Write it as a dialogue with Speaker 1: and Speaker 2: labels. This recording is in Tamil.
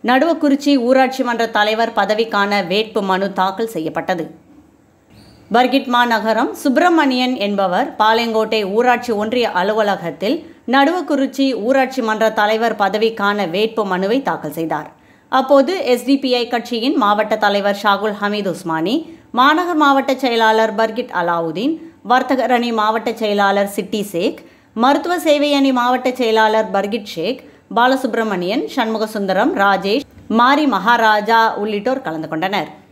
Speaker 1: நடுவக்குறிச்சி ஊராட்சி மன்ற தலைவர் பதவிக்கான வேட்பு மனு தாக்கல் செய்யப்பட்டது பர்கிட் மாநகரம் சுப்பிரமணியன் என்பவர் பாளையங்கோட்டை ஊராட்சி ஒன்றிய அலுவலகத்தில் நடுவக்குறிச்சி ஊராட்சி மன்ற தலைவர் பதவிக்கான வேட்பு மனுவை தாக்கல் செய்தார் அப்போது எஸ்டிபிஐ கட்சியின் மாவட்ட தலைவர் ஷாகுல் ஹமீத் உஸ்மானி மாநகர் மாவட்ட செயலாளர் பர்கிட் அலாவுதீன் வர்த்தகர் அணி மாவட்ட செயலாளர் சிட்டி சேக் மருத்துவ சேவை அணி மாவட்ட செயலாளர் பர்கிட் ஷேக் பாலசுப்ரமணியன் சண்முகசுந்தரம் ராஜேஷ் மாரி மகாராஜா உள்ளிட்டோர் கலந்து கொண்டனர்